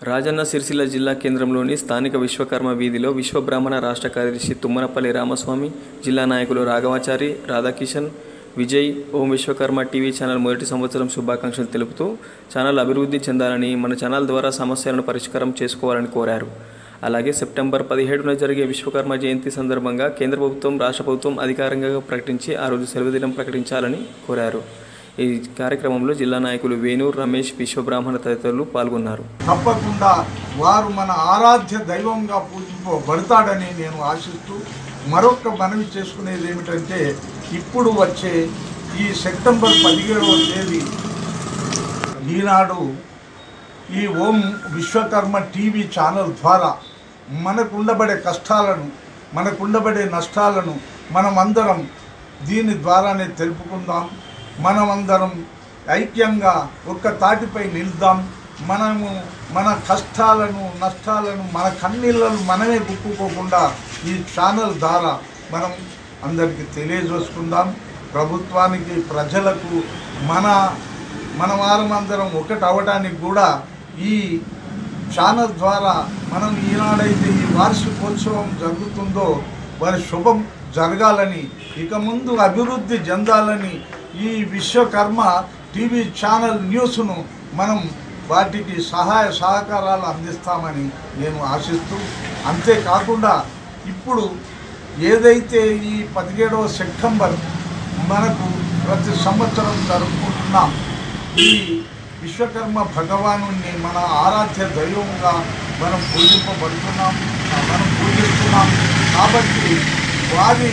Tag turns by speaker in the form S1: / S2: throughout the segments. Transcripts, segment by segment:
S1: రాజన్న సిరిసిల్ల జిల్లా కేంద్రంలోని స్థానిక విశ్వకర్మ వీధిలో విశ్వబ్రాహ్మణ రాష్ట్ర కార్యదర్శి తుమ్మనపల్లి రామస్వామి జిల్లా నాయకులు రాఘవాచారి రాధాకిషన్ విజయ్ ఓం విశ్వకర్మ టీవీ ఛానల్ మొదటి సంవత్సరం శుభాకాంక్షలు తెలుపుతూ ఛానల్ అభివృద్ధి చెందాలని మన ఛానల్ ద్వారా సమస్యలను పరిష్కారం చేసుకోవాలని కోరారు అలాగే సెప్టెంబర్ పదిహేడున జరిగే విశ్వకర్మ జయంతి సందర్భంగా కేంద్ర ప్రభుత్వం రాష్ట్ర ప్రభుత్వం అధికారికంగా ప్రకటించి ఆ రోజు సెలవు దినం ప్రకటించాలని కోరారు ఈ కార్యక్రమంలో జిల్లా నాయకులు వేణు రమేష్ విశ్వబ్రాహ్మణ తదితరులు పాల్గొన్నారు
S2: తప్పకుండా వారు మన ఆరాధ్య దైవంగా పూజింపబడతాడని నేను ఆశిస్తూ మరొక మనవి చేసుకునేది ఏమిటంటే ఇప్పుడు వచ్చే ఈ సెప్టెంబర్ పదిహేడవ తేదీ ఈనాడు ఈ ఓం విశ్వకర్మ టీవీ ఛానల్ ద్వారా మనకు ఉండబడే కష్టాలను మనకు ఉండబడే నష్టాలను మనమందరం దీని ద్వారానే తెలుపుకుందాం మనమందరం ఐక్యంగా ఒక్క తాటిపై నిలుద్దాం మనము మన కష్టాలను నష్టాలను మన కన్నీళ్ళను మనమే గుప్పుకోకుండా ఈ ఛానల్ ద్వారా మనం అందరికీ తెలియజేసుకుందాం ప్రభుత్వానికి ప్రజలకు మన మన వారమందరం ఒకటి అవ్వడానికి కూడా ఈ ఛానల్ ద్వారా మనం ఈనాడైతే ఈ వార్షికోత్సవం జరుగుతుందో వారి శుభం జరగాలని ఇక ముందు అభివృద్ధి చెందాలని ఈ విశ్వకర్మ టీవీ ఛానల్ న్యూస్ను మనం వాటికి సహాయ సహకారాలు అందిస్తామని నేను ఆశిస్తూ అంతేకాకుండా ఇప్పుడు ఏదైతే ఈ పదిహేడవ సెప్టెంబర్ మనకు ప్రతి సంవత్సరం జరుపుకుంటున్నాం ఈ విశ్వకర్మ భగవాను మన ఆరాధ్య దైవంగా మనం పూజింపబడుతున్నాం మనం పూజిస్తున్నాం కాబట్టి వారి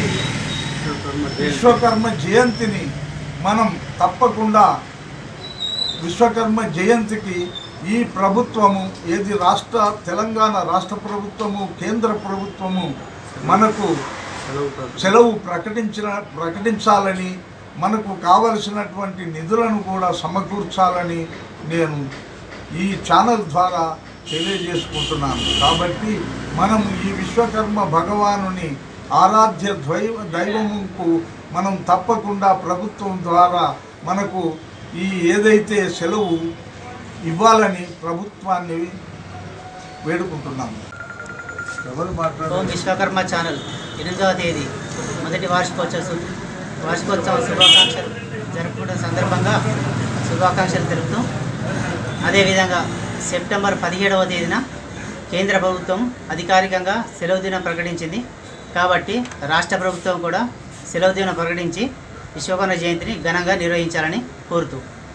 S2: విశ్వకర్మ జయంతిని మనం తప్పకుండా విశ్వకర్మ జయంతికి ఈ ప్రభుత్వము ఏది రాష్ట్ర తెలంగాణ రాష్ట్ర ప్రభుత్వము కేంద్ర ప్రభుత్వము మనకు సెలవు ప్రకటించిన ప్రకటించాలని మనకు కావలసినటువంటి నిధులను కూడా సమకూర్చాలని నేను ఈ ఛానల్ ద్వారా తెలియజేసుకుంటున్నాను కాబట్టి మనం ఈ విశ్వకర్మ భగవానుని ఆరాధ్య ద్వైవ దైవముకు మనం తప్పకుండా ప్రభుత్వం ద్వారా మనకు ఈ ఏదైతే సెలవు ఇవ్వాలని ప్రభుత్వాన్ని వేడుకుంటున్నాము ఎవరు
S3: ఓం
S2: మాట్లాడారు
S3: విశ్వకర్మ ఛానల్ ఎనిమిదవ తేదీ మొదటి వార్షికోత్సవ వార్షికోత్సవ శుభాకాంక్షలు జరుపుకున్న సందర్భంగా శుభాకాంక్షలు తెలుపుతూ అదేవిధంగా సెప్టెంబర్ పదిహేడవ తేదీన కేంద్ర ప్రభుత్వం అధికారికంగా సెలవు దినం ప్రకటించింది కాబట్టి రాష్ట్ర ప్రభుత్వం కూడా సెలవు దినం ప్రకటించి విశ్వకర్మ జయంతిని ఘనంగా నిర్వహించాలని కోరుతూ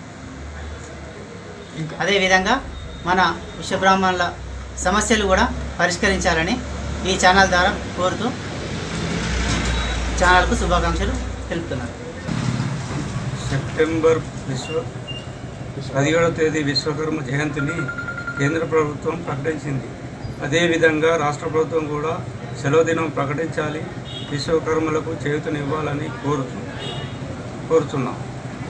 S3: అదేవిధంగా మన విశ్వబ్రాహ్మణుల సమస్యలు కూడా పరిష్కరించాలని ఈ ఛానల్ ద్వారా కోరుతూ ఛానల్కు శుభాకాంక్షలు తెలుపుతున్నాను
S4: సెప్టెంబర్ విశ్వ పదిహేడవ తేదీ విశ్వకర్మ జయంతిని కేంద్ర ప్రభుత్వం ప్రకటించింది అదేవిధంగా రాష్ట్ర ప్రభుత్వం కూడా సెలవు దినం ప్రకటించాలి విశ్వకర్మలకు చేయూతనివ్వాలని కోరుతు కోరుతున్నాం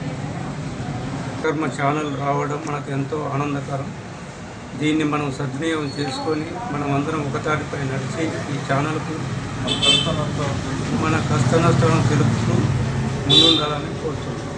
S4: కర్మ ఛానల్ రావడం మనకు ఎంతో ఆనందకరం దీన్ని మనం సద్వినియోగం చేసుకొని మనం అందరం ఒకతాటిపై నడిచి ఈ ఛానల్కు మన కష్ట నష్టాలను తెలుపుతూ ముందుండాలని కోరుతున్నాం